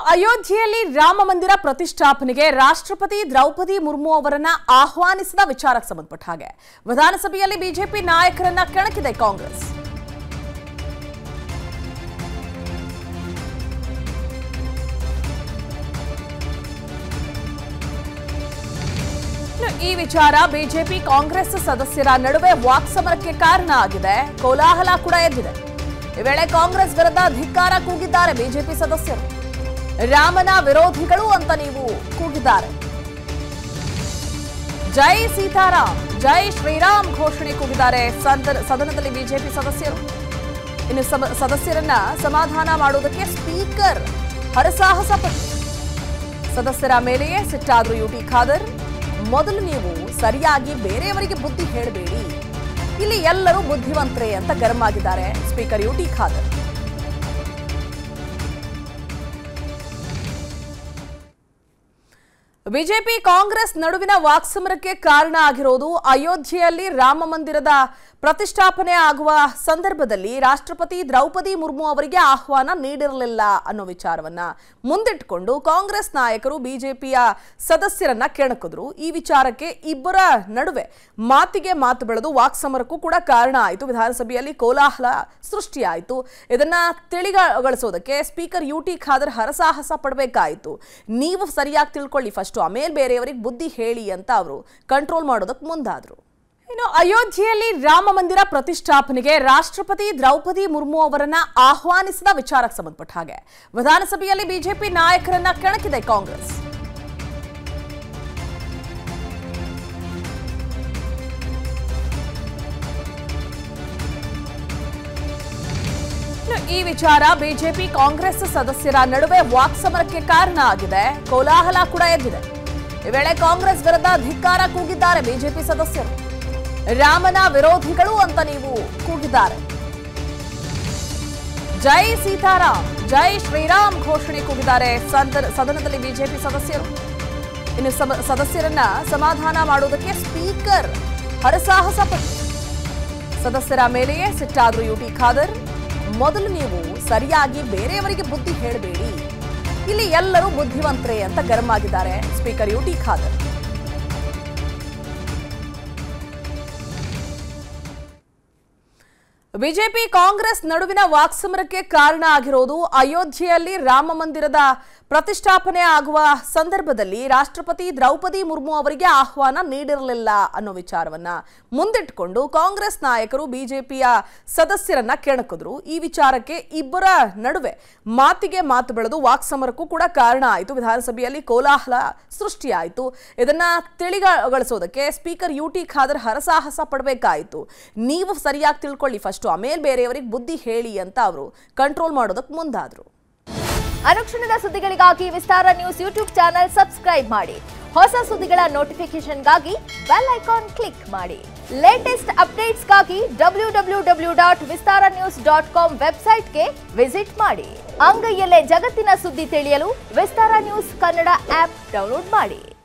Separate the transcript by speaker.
Speaker 1: ಅಯೋಧ್ಯೆಯಲ್ಲಿ ರಾಮ ಮಂದಿರ ಪ್ರತಿಷ್ಠಾಪನೆಗೆ ರಾಷ್ಟ್ರಪತಿ ದ್ರೌಪದಿ ಮುರ್ಮು ಅವರನ್ನ ಆಹ್ವಾನಿಸಿದ ವಿಚಾರಕ್ಕೆ ಸಂಬಂಧಪಟ್ಟ ಹಾಗೆ ವಿಧಾನಸಭೆಯಲ್ಲಿ ಬಿಜೆಪಿ ನಾಯಕರನ್ನ ಕೆಣಕಿದೆ ಕಾಂಗ್ರೆಸ್ ಇನ್ನು ಈ ವಿಚಾರ ಬಿಜೆಪಿ ಕಾಂಗ್ರೆಸ್ ಸದಸ್ಯರ ನಡುವೆ ವಾಕ್ಸಮರಕ್ಕೆ ಕಾರಣ ಆಗಿದೆ ಕೋಲಾಹಲ ಕೂಡ ಎದ್ದಿದೆ ಈ ವೇಳೆ ಕಾಂಗ್ರೆಸ್ ವಿರುದ್ಧ ಧಿಕ್ಕಾರ ಕೂಗಿದ್ದಾರೆ ಬಿಜೆಪಿ ಸದಸ್ಯರು ರಾಮನ ವಿರೋಧಿಗಳು ಅಂತ ನೀವು ಕೂಗಿದ್ದಾರೆ ಜೈ ಸೀತಾರಾಮ್ ಜೈ ಶ್ರೀರಾಮ್ ಘೋಷಣೆ ಕೂಗಿದ್ದಾರೆ ಸದನ- ಸದನದಲ್ಲಿ ಬಿಜೆಪಿ ಸದಸ್ಯರು ಇನ್ನು ಸಮ- ಸದಸ್ಯರನ್ನ ಸಮಾಧಾನ ಮಾಡುವುದಕ್ಕೆ ಸ್ಪೀಕರ್ ಹರಸಾಹಸ ಪಟ್ಟರು ಸದಸ್ಯರ ಮೇಲೆಯೇ ಸಿಟ್ಟಾದ್ರು ಯುಟಿ ಖಾದರ್ ಮೊದಲು ನೀವು ಸರಿಯಾಗಿ ಬೇರೆಯವರಿಗೆ ಬುದ್ಧಿ ಹೇಳಬೇಡಿ ಇಲ್ಲಿ ಎಲ್ಲರೂ ಬುದ್ಧಿವಂತರೇ ಅಂತ ಗರಂ ಆಗಿದ್ದಾರೆ speaker UT Khader BJP Congress ನಡುವಿನ ವಾಕ್ಸಮರಕ್ಕೆ ಕಾರಣ ಆಗಿರೋದು ಅಯೋಧ್ಯೆಯಲ್ಲಿ ರಾಮ ಮಂದಿರದ ಪ್ರತಿಷ್ಠಾಪನೆ ಆಗುವ ಸಂದರ್ಭದಲ್ಲಿ ರಾಷ್ಟ್ರಪತಿ ದ್ರೌಪದಿ ಮುರ್ಮು ಅವರಿಗೆ ಆಹ್ವಾನ ನೀಡಿರಲಿಲ್ಲ ಅನ್ನೋ ವಿಚಾರವನ್ನ ಮುಂದಿಟ್ಟುಕೊಂಡು ಕಾಂಗ್ರೆಸ್ ನಾಯಕರು ಬಿಜೆಪಿಯ ಸದಸ್ಯರನ್ನ ಕೆಣಕಿದ್ರು ಈ ವಿಚಾರಕ್ಕೆ ಇಬ್ಬರ ನಡುವೆ ಮಾತಿಗೆ ಮಾತು ಬೆಳೆದು ವಾಕ್ಸಮರಕ್ಕೂ ಕೂಡ ಕಾರಣ ಆಯಿತು ವಿಧಾನಸಭೆಯಲ್ಲಿ ಕೋಲಾಹಲ ಸೃಷ್ಟಿಯಾಯಿತು ಇದನ್ನ ತಿಳಿಗೊಳಿಸೋದಕ್ಕೆ ಸ್ಪೀಕರ್ ಯು ಟಿ ಖಾದರ್ ಹರಸಾಹಸ ಪಡಬೇಕಾಯಿತು ನೀವು ಸರಿಯಾಗಿ ತಿಳ್ಕೊಳ್ಳಿ ಫಸ್ಟು ಆಮೇಲೆ ಬೇರೆಯವರಿಗೆ ಬುದ್ಧಿ ಹೇಳಿ ಅಂತ ಅವರು ಕಂಟ್ರೋಲ್ ಮಾಡೋದಕ್ಕೆ ಮುಂದಾದ್ರು ಇನ್ನು ಅಯೋಧ್ಯೆಯಲ್ಲಿ ರಾಮ ಮಂದಿರ ಪ್ರತಿಷ್ಠಾಪನೆಗೆ ರಾಷ್ಟ್ರಪತಿ ದ್ರೌಪದಿ ಮುರ್ಮು ಅವರನ್ನ ಆಹ್ವಾನಿಸಿದ ವಿಚಾರಕ್ಕೆ ಸಂಬಂಧಪಟ್ಟ ಹಾಗೆ ವಿಧಾನಸಭೆಯಲ್ಲಿ ಬಿಜೆಪಿ ನಾಯಕರನ್ನ ಕೆಣಕಿದೆ ಕಾಂಗ್ರೆಸ್ ಇನ್ನು ಈ ವಿಚಾರ ಬಿಜೆಪಿ ಕಾಂಗ್ರೆಸ್ ಸದಸ್ಯರ ನಡುವೆ ವಾಕ್ಸಮರಕ್ಕೆ ಕಾರಣ ಆಗಿದೆ ಕೋಲಾಹಲ ಕೂಡ ಎದ್ದಿದೆ ಈ ವೇಳೆ ಕಾಂಗ್ರೆಸ್ ವಿರುದ್ಧ ಧಿಕ್ಕಾರ ಕೂಗಿದ್ದಾರೆ ಬಿಜೆಪಿ ಸದಸ್ಯರು ರಾಮನ ವಿರೋಧಿಗಳು ಅಂತ ನೀವು ಕೂಗಿದ್ದಾರೆ ಜೈ ಸೀತಾರಾಮ್ ಜೈ ಶ್ರೀರಾಮ್ ಘೋಷಣೆ ಕೂಗಿದ್ದಾರೆ ಸದನ- ಸದನದಲ್ಲಿ ಬಿಜೆಪಿ ಸದಸ್ಯರು ಇನ್ನು ಸಮ- ಸದಸ್ಯರನ್ನ ಸಮಾಧಾನ ಮಾಡುವುದಕ್ಕೆ ಸ್ಪೀಕರ್ ಹರಸಾಹಸ ಪಟ್ಟರು ಸದಸ್ಯರ ಮೇಲೆಯೇ ಸಿಟ್ಟಾದ್ರು ಯುಟಿ ಖಾದರ್ ಮೊದಲು ನೀವು ಸರಿಯಾಗಿ ಬೇರೆಯವರಿಗೆ ಬುದ್ಧಿ ಹೇಳಬೇಡಿ ಇಲ್ಲಿ ಎಲ್ಲರೂ ಬುದ್ಧಿವಂತರೇ ಅಂತ ಗರಂ ಆಗಿದ್ದಾರೆ speaker UT Khader BJP Congress ನಡುವಿನ ವಾಕ್ಸಮರಕ್ಕೆ ಕಾರಣ ಆಗಿರೋದು ಅಯೋಧ್ಯೆಯಲ್ಲಿ ರಾಮ ಮಂದಿರದ ಪ್ರತಿಷ್ಠಾಪನೆ ಆಗುವ ಸಂದರ್ಭದಲ್ಲಿ ರಾಷ್ಟ್ರಪತಿ ದ್ರೌಪದಿ ಮುರ್ಮು ಅವರಿಗೆ ಆಹ್ವಾನ ನೀಡಿರಲಿಲ್ಲ ಅನ್ನೋ ವಿಚಾರವನ್ನ ಮುಂದಿಟ್ಟುಕೊಂಡು ಕಾಂಗ್ರೆಸ್ ನಾಯಕರು ಬಿಜೆಪಿಯ ಸದಸ್ಯರನ್ನ ಕೆಣಕಿದ್ರು ಈ ವಿಚಾರಕ್ಕೆ ಇಬ್ಬರ ನಡುವೆ ಮಾತಿಗೆ ಮಾತು ಬೆಳೆದು ವಾಕ್ಸಮರಕ್ಕೂ ಕೂಡ ಕಾರಣ ಆಯಿತು ವಿಧಾನಸಭೆಯಲ್ಲಿ ಕೋಲಾಹಲ ಸೃಷ್ಟಿಯಾಯಿತು ಇದನ್ನ ತಿಳಿಗೊಳಿಸೋದಕ್ಕೆ ಸ್ಪೀಕರ್ ಯು ಟಿ ಖಾದರ್ ಹರಸಾಹಸ ಪಡಬೇಕಾಯಿತು ನೀವು ಸರಿಯಾಗಿ ತಿಳ್ಕೊಳ್ಳಿ ಫಸ್ಟು ಆಮೇಲೆ ಬೇರೆಯವರಿಗೆ ಬುದ್ಧಿ ಹೇಳಿ ಅಂತ ಅವರು ಕಂಟ್ರೋಲ್ ಮಾಡೋದಕ್ಕೆ ಮುಂದಾದ್ರು
Speaker 2: ಅನುಕ್ಷಣದ ಸುದ್ದಿಗಳಿಗಾಗಿ Vistara news YouTube channel subscribe ಮಾಡಿ ಹೊಸ ಸುದ್ದಿಗಳ ನೋಟಿಫಿಕೇಶನ್ಗಾಗಿ ಬೆಲ್ ಐಕಾನ್ ಕ್ಲಿಕ್ ಮಾಡಿ ಲೇಟೆಸ್ಟ್ ಅಪ್ಡೇಟ್ಸ್ಗಾಗಿ W W W dot Vistara news dot com ವೆಬ್ಸೈಟ್ಗೆ ವಿಸಿಟ್ ಮಾಡಿ ಅಂಗೈಯಲ್ಲೇ ಜಗತ್ತಿನ ಸುದ್ದಿ ತಿಳಿಯಲು Vistara news Kannada app download ಮಾಡಿ